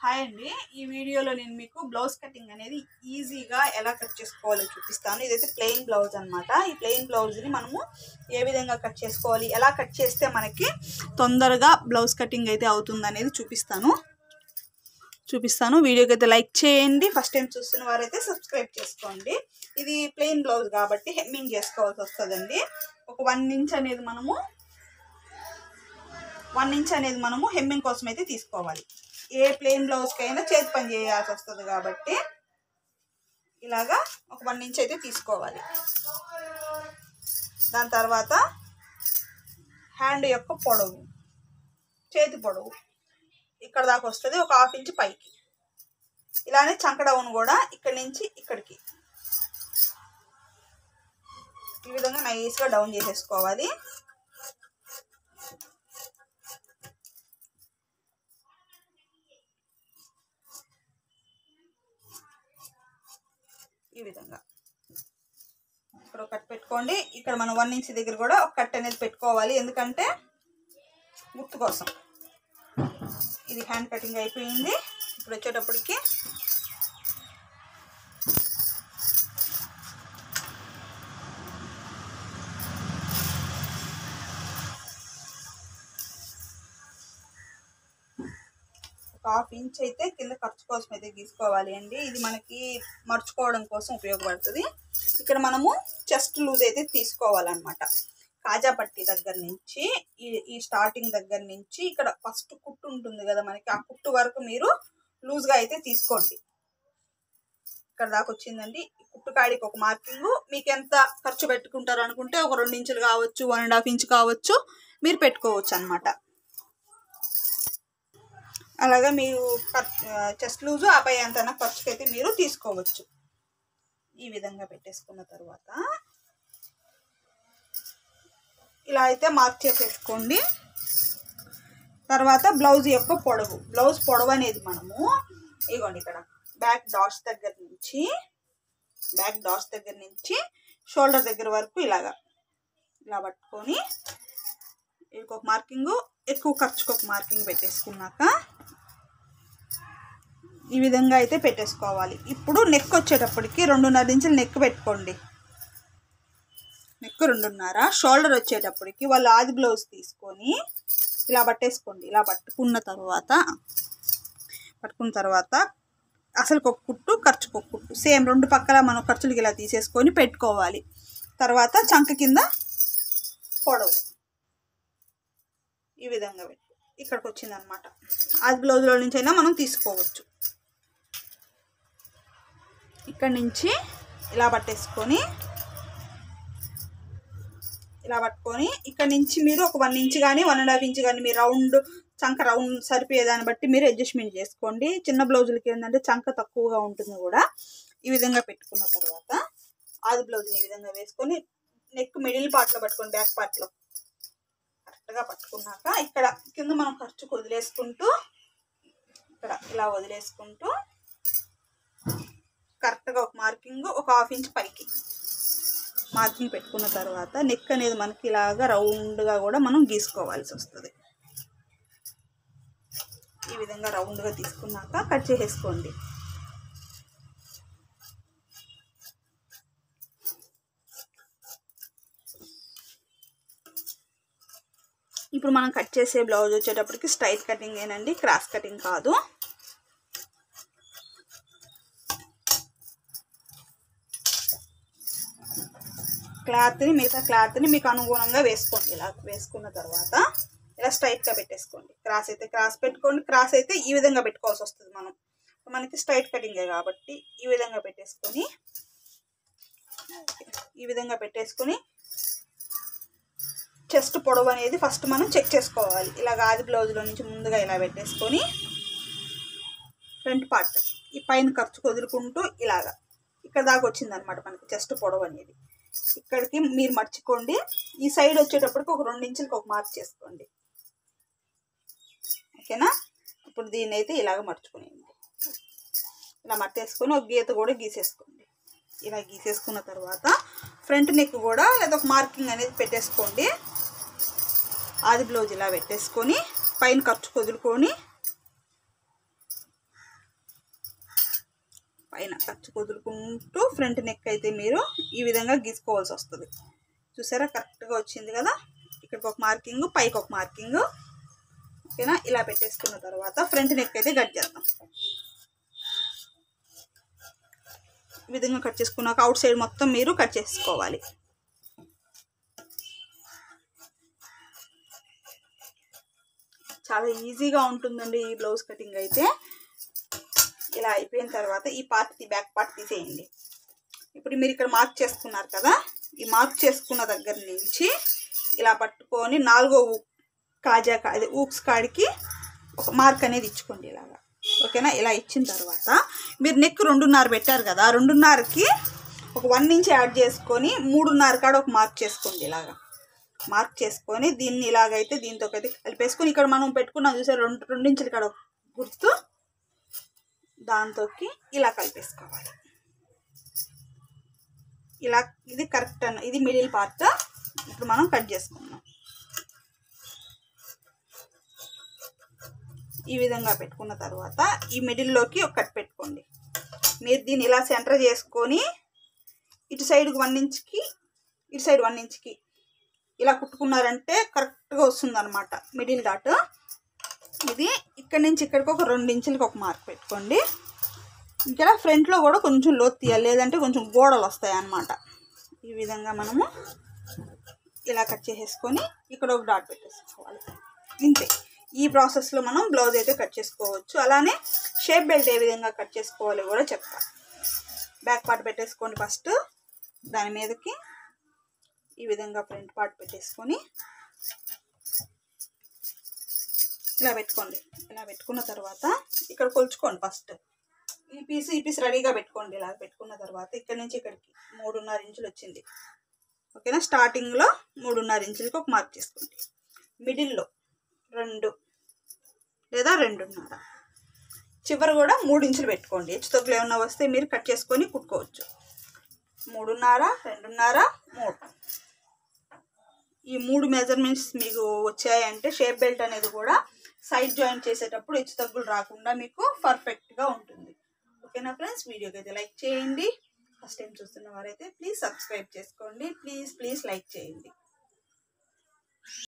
hi అండి ఈ వీడియోలో నేను మీకు బ్లౌజ్ కటింగ్ అనేది ఈజీగా ఎలా కట్ చేసుకోవాలో చూపిస్తాను ఇదైతే ప్లెయిన్ బ్లౌజ్ అనమాట ఈ ప్లెయిన్ బ్లౌజ్ని మనము ఏ విధంగా కట్ చేసుకోవాలి ఎలా కట్ చేస్తే మనకి తొందరగా బ్లౌజ్ కటింగ్ అయితే అవుతుంది అనేది చూపిస్తాను చూపిస్తాను వీడియోకి అయితే లైక్ చేయండి ఫస్ట్ టైం చూస్తున్న వారైతే సబ్స్క్రైబ్ చేసుకోండి ఇది ప్లెయిన్ బ్లౌజ్ కాబట్టి హెమ్మింగ్ చేసుకోవాల్సి వస్తుందండి ఒక వన్ ఇంచ్ అనేది మనము వన్ ఇంచ్ అనేది మనము హెమ్మింగ్ కోసం అయితే తీసుకోవాలి ఏ ప్లెయిన్ బ్లౌజ్కైనా చేతి పని చేయాల్సి వస్తుంది కాబట్టి ఇలాగా ఒక వన్ ఇంచ్ అయితే తీసుకోవాలి దాని తర్వాత హ్యాండ్ యొక్క పొడవు చేతి పొడవు ఇక్కడ దాకా వస్తుంది ఒక హాఫ్ ఇంచ్ పైకి ఇలానే చంక డౌన్ కూడా ఇక్కడి నుంచి ఇక్కడికి ఈ విధంగా నైస్గా డౌన్ చేసేసుకోవాలి ఈ విధంగా ఇక్కడ ఒక కట్ పెట్టుకోండి ఇక్కడ మనం వన్ ఇంచ్ దగ్గర కూడా ఒక కట్ అనేది పెట్టుకోవాలి ఎందుకంటే గుర్తు కోసం ఇది హ్యాండ్ కటింగ్ అయిపోయింది ఇప్పుడు వచ్చేటప్పటికి ఒక హాఫ్ ఇంచ్ అయితే కింద ఖర్చు కోసం అయితే గీసుకోవాలి అండి ఇది మనకి మర్చుకోవడం కోసం ఉపయోగపడుతుంది ఇక్కడ మనము చెస్ట్ లూజ్ అయితే తీసుకోవాలన్నమాట కాజా పట్టి దగ్గర నుంచి ఈ ఈ స్టార్టింగ్ దగ్గర నుంచి ఇక్కడ ఫస్ట్ కుట్టు ఉంటుంది కదా మనకి ఆ కుట్టు వరకు మీరు లూజ్గా అయితే తీసుకోండి ఇక్కడ దాకా వచ్చిందండి ఈ కుట్టు కాడికి ఒక మార్కింగ్ మీకు ఎంత ఖర్చు పెట్టుకుంటారు అనుకుంటే ఒక రెండు ఇంచులు కావచ్చు వన్ అండ్ హాఫ్ ఇంచ్ కావచ్చు మీరు పెట్టుకోవచ్చు అనమాట అలాగా మీరు చెస్ట్ లూజు ఆపై ఎంత ఖర్చుకైతే మీరు తీసుకోవచ్చు ఈ విధంగా పెట్టేసుకున్న తర్వాత ఇలా అయితే మార్క్ చేసేసుకోండి తర్వాత బ్లౌజ్ యొక్క పొడవు బ్లౌజ్ పొడవు అనేది మనము ఇగోండి ఇక్కడ బ్యాక్ డాట్స్ దగ్గర నుంచి బ్యాక్ డాట్స్ దగ్గర నుంచి షోల్డర్ దగ్గర వరకు ఇలాగా ఇలా పట్టుకొని ఒక మార్కింగ్ ఎక్కువ ఖర్చుకు ఒక మార్కింగ్ పెట్టేసుకున్నాక ఈ విధంగా అయితే పెట్టేసుకోవాలి ఇప్పుడు నెక్ వచ్చేటప్పటికి రెండున్నర ఇంచులు నెక్ పెట్టుకోండి నెక్ రెండున్నర షోల్డర్ వచ్చేటప్పటికి వాళ్ళు ఆది బ్లౌజ్ తీసుకొని ఇలా పట్టేసుకోండి ఇలా పట్టుకున్న తర్వాత పట్టుకున్న తర్వాత అసలు ఒక కుట్టు ఖర్చుకు ఒక కుట్టు సేమ్ రెండు పక్కల మనం ఖర్చులకి ఇలా తీసేసుకొని పెట్టుకోవాలి తర్వాత చంక కింద పొడవు ఈ విధంగా పెట్టు ఇక్కడికి వచ్చింది అనమాట ఆది బ్లౌజ్లో నుంచి అయినా మనం తీసుకోవచ్చు ఇక్కడ నుంచి ఇలా పట్టేసుకొని ఇలా పట్టుకొని ఇక్కడ నుంచి మీరు ఒక వన్ ఇంచ్ కానీ వన్ అండ్ హాఫ్ ఇంచ్ కానీ మీరు రౌండ్ చంక రౌండ్ సరిపోయేదాన్ని బట్టి మీరు అడ్జస్ట్మెంట్ చేసుకోండి చిన్న బ్లౌజులకి ఏంటంటే చంక తక్కువగా ఉంటుంది కూడా ఈ విధంగా పెట్టుకున్న తర్వాత ఆది బ్లౌజ్ని ఈ విధంగా వేసుకొని నెక్ మిడిల్ పార్ట్లో పట్టుకోండి బ్యాక్ పార్ట్లో కరెక్ట్గా పట్టుకున్నాక ఇక్కడ కింద మనం ఖర్చుకు వదిలేసుకుంటూ ఇక్కడ ఇలా వదిలేసుకుంటూ కరెక్ట్గా ఒక మార్కింగ్ ఒక హాఫ్ ఇంచ్ పైకి మార్కింగ్ పెట్టుకున్న తర్వాత నెక్ అనేది మనకి ఇలాగా రౌండ్గా కూడా మనం గీసుకోవాల్సి వస్తుంది ఈ విధంగా రౌండ్గా తీసుకున్నాక కట్ చేసేసుకోండి ఇప్పుడు మనం కట్ చేసే బ్లౌజ్ వచ్చేటప్పటికి స్ట్రైట్ కటింగ్ ఏనండి క్రాస్ కటింగ్ కాదు క్లాత్ని మిగతా క్లాత్ని మీకు అనుగుణంగా వేసుకోండి ఇలా వేసుకున్న తర్వాత ఇలా స్ట్రైట్గా పెట్టేసుకోండి క్రాస్ అయితే క్రాస్ పెట్టుకోండి క్రాస్ అయితే ఈ విధంగా పెట్టుకోవాల్సి వస్తుంది మనం మనకి స్ట్రైట్ కటింగే కాబట్టి ఈ విధంగా పెట్టేసుకొని ఈ విధంగా పెట్టేసుకొని చెస్ట్ పొడవు అనేది ఫస్ట్ మనం చెక్ చేసుకోవాలి ఇలా ఆది బ్లౌజ్లో నుంచి ముందుగా ఇలా పెట్టేసుకొని ఫ్రంట్ పార్ట్ ఈ పైన ఖర్చు వదులుకుంటూ ఇలాగా ఇక్కడ దాకా వచ్చింది అనమాట మనకి చెస్ట్ పొడవు అనేది ఇక్కడికి మీరు మర్చుకోండి ఈ సైడ్ వచ్చేటప్పటికి ఒక రెండు ఇంచులకి ఒక మార్క్ చేసుకోండి ఓకేనా ఇప్పుడు దీన్ని అయితే ఇలాగ మర్చుకునేయండి ఇలా మట్టేసుకొని ఒక గీత కూడా గీసేసుకోండి ఇలా గీసేసుకున్న తర్వాత ఫ్రంట్ నెక్ కూడా లేదా ఒక మార్కింగ్ అనేది పెట్టేసుకోండి ఆది బ్లౌజ్ ఇలా పెట్టేసుకొని పైన ఖర్చు వదులుకొని పైన ఖర్చు కుదురుకుంటూ ఫ్రంట్ నెక్ అయితే మీరు ఈ విధంగా గీసుకోవాల్సి వస్తుంది చూసారా కరెక్ట్గా వచ్చింది కదా ఇక్కడికి ఒక మార్కింగ్ పైకి ఒక మార్కింగ్ ఓకేనా ఇలా పెట్టేసుకున్న తర్వాత ఫ్రంట్ నెక్ అయితే కట్ చేద్దాం ఈ విధంగా కట్ చేసుకున్నాక అవుట్ సైడ్ మొత్తం మీరు కట్ చేసుకోవాలి చాలా ఈజీగా ఉంటుందండి ఈ బ్లౌజ్ కటింగ్ అయితే ఇలా అయిపోయిన తర్వాత ఈ పార్ట్ బ్యాక్ పార్ట్ తీసేయండి ఇప్పుడు మీరు ఇక్కడ మార్క్ చేసుకున్నారు కదా ఈ మార్క్ చేసుకున్న దగ్గర నుంచి ఇలా పట్టుకొని నాలుగో ఊ- కాజా కా- అదే ఊక్స్ కాడికి ఒక మార్క్ అనేది ఇచ్చుకోండి ఇలాగా ఓకేనా ఇలా ఇచ్చిన తర్వాత మీరు నెక్ రెండున్నర పెట్టారు కదా రెండున్నరకి ఒక వన్ ఇంచ్ యాడ్ చేసుకొని మూడున్నర కాడ ఒక మార్క్ చేసుకోండి ఇలాగా మార్క్ చేసుకొని దీన్ని ఇలాగైతే దీంతో అయితే కలిపేసుకొని ఇక్కడ మనం పెట్టుకున్నాం చూసారు రెండు రెండించుల కాడ ఒక గుర్తు దాంతోకి ఇలా కలిపేసుకోవాలి ఇలా ఇది కరెక్ట్ అన్న ఇది మిడిల్ పార్ట్ ఇప్పుడు మనం కట్ చేసుకుందాం ఈ విధంగా పెట్టుకున్న తర్వాత ఈ మిడిల్లోకి ఒక కట్ పెట్టుకోండి మీరు దీన్ని ఇలా సెంటర్ చేసుకొని ఇటు సైడ్కి వన్ ఇంచ్కి ఇటు సైడ్ వన్ ఇంచ్కి ఇలా కుట్టుకున్నారంటే కరెక్ట్గా వస్తుంది అనమాట మిడిల్ డాట్ ఇది ఇక్కడి నుంచి ఇక్కడికి ఒక రెండు ఇంచులకి ఒక మార్క్ పెట్టుకోండి ఇక్కడ ఫ్రంట్లో కూడా కొంచెం లోతు తీయాలి లేదంటే కొంచెం గోడలు వస్తాయి అన్నమాట ఈ విధంగా మనము ఇలా కట్ చేసేసుకొని ఇక్కడ ఒక డాట్ పెట్టేసుకోవాలి ఇంతే ఈ ప్రాసెస్లో మనం బ్లౌజ్ అయితే కట్ చేసుకోవచ్చు అలానే షేప్ బెల్ట్ ఏ విధంగా కట్ చేసుకోవాలో కూడా చెప్తా బ్యాక్ పార్ట్ పెట్టేసుకోండి ఫస్ట్ దాని మీదకి ఈ విధంగా ఫ్రంట్ పార్ట్ పెట్టేసుకొని ఇలా పెట్టుకోండి ఇలా పెట్టుకున్న తర్వాత ఇక్కడ కొలుచుకోండి ఫస్ట్ ఈ పీస్ ఈ పీస్ రెడీగా పెట్టుకోండి ఇలా పెట్టుకున్న తర్వాత ఇక్కడ నుంచి ఇక్కడికి మూడున్నర ఇంచులు వచ్చింది ఓకేనా స్టార్టింగ్లో మూడున్నర ఇంచులకి ఒక మార్క్ చేసుకోండి మిడిల్లో రెండు లేదా రెండున్నర చివరి కూడా మూడు ఇంచులు పెట్టుకోండి హెచ్చుతగ్గులు ఏమన్నా వస్తే మీరు కట్ చేసుకొని కుట్టుకోవచ్చు మూడున్నర రెండున్నర మూడు ఈ మూడు మెజర్మెంట్స్ మీకు వచ్చాయంటే షేప్ బెల్ట్ అనేది కూడా సైడ్ జాయింట్ చేసేటప్పుడు హెచ్చు తగ్గులు రాకుండా మీకు పర్ఫెక్ట్గా ఉంటుంది ఓకేనా ఫ్రెండ్స్ వీడియోకి అయితే లైక్ చేయండి ఫస్ట్ టైం చూస్తున్న వారైతే ప్లీజ్ సబ్స్క్రైబ్ చేసుకోండి ప్లీజ్ ప్లీజ్ లైక్ చేయండి